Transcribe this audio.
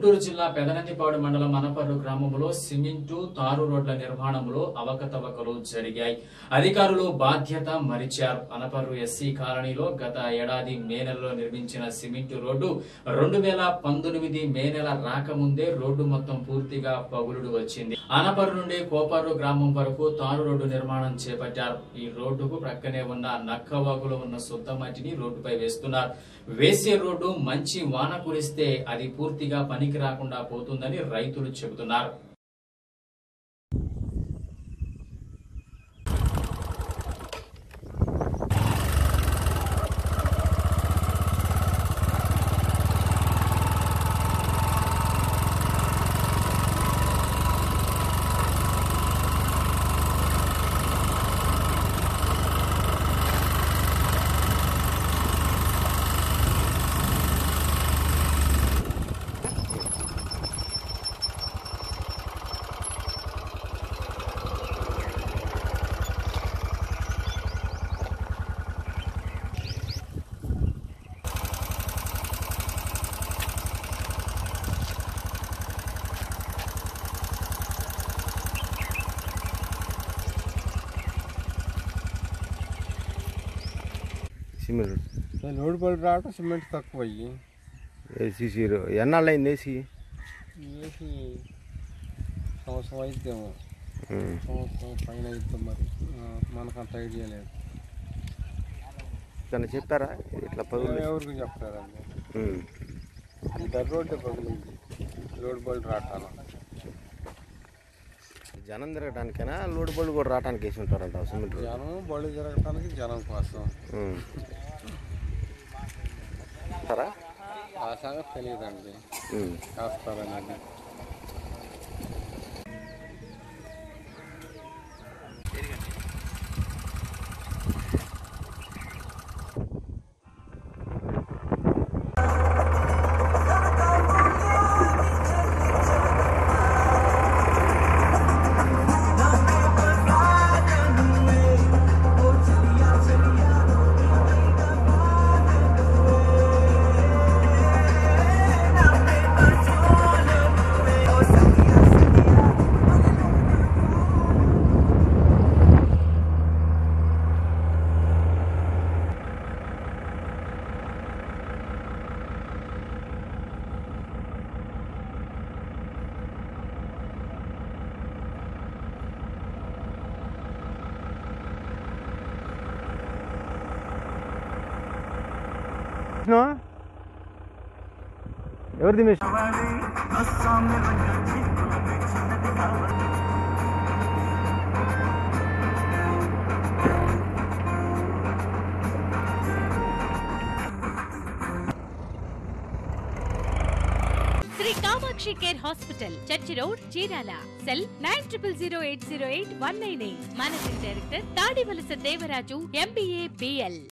గుంటూరు జిల్లా పెదనందిపాడు మండలం మనపర్రు గ్రామంలో సిమెంటు తారు రోడ్ల నిర్మాణంలో అవకతవకలు జరిగాయి అధికారులు బాధ్యత మరిచారు అనపర్రు ఎస్సీ కాలనీలో గత ఏడాది మే నెలలో నిర్మించిన సిమెంటు రోడ్డు రెండు వేల పంతొమ్మిది మే నెల రాకముందే రోడ్డు మొత్తం పూర్తిగా పగులుడు వచ్చింది అనపర్రు నుండి కోపర్రు గ్రామం వరకు తారు రోడ్డు నిర్మాణం చేపట్టారు ఈ రోడ్డుకు ప్రక్కనే ఉన్న నక్కవాగులో ఉన్న శుద్ధ మట్టిని రోడ్డుపై వేస్తున్నారు వేసే రోడ్డు మంచి వాన కురిస్తే అది పూర్తిగా పనికి రాకుండా పోతుందని రైతులు చెబుతున్నారు సిమెంట్ లోడ్ బల్బ్ రావడం సిమెంట్ తక్కువ అయ్యి ఏసీసీ ఎన్నాళ్ళు అయింది ఏసీ వేసి సంవత్సరం అయితేమో సంవత్సరం పైన అయితే మరి ఆ, మనకు అంత ఐడియా లేదు కానీ చెప్పారా ఇట్లా పదులు ఎవరికి చెప్తారండి ఉమ్. ఇద్దరు రోడ్డు పగిలింది లోడ్ బల్బ్ రావటాను జనం తిరగడానికైనా లోడ్ బళ్ళు కూడా రావడానికి వేసి ఉంటారంట సిమెంట్ రోడ్. జనం బళ్ళు తిరగటానికి జనం కోసం ఉమ్. సరా ఆ సంగతి తెలియదండి ఉమ్. వేస్తారనేది ఎవరిది miss Shri Kamakshi care hospital church road Chirala cell nine triple zero eight zero eight one nine eight managing director Tadivalasa Devaraju MBA BL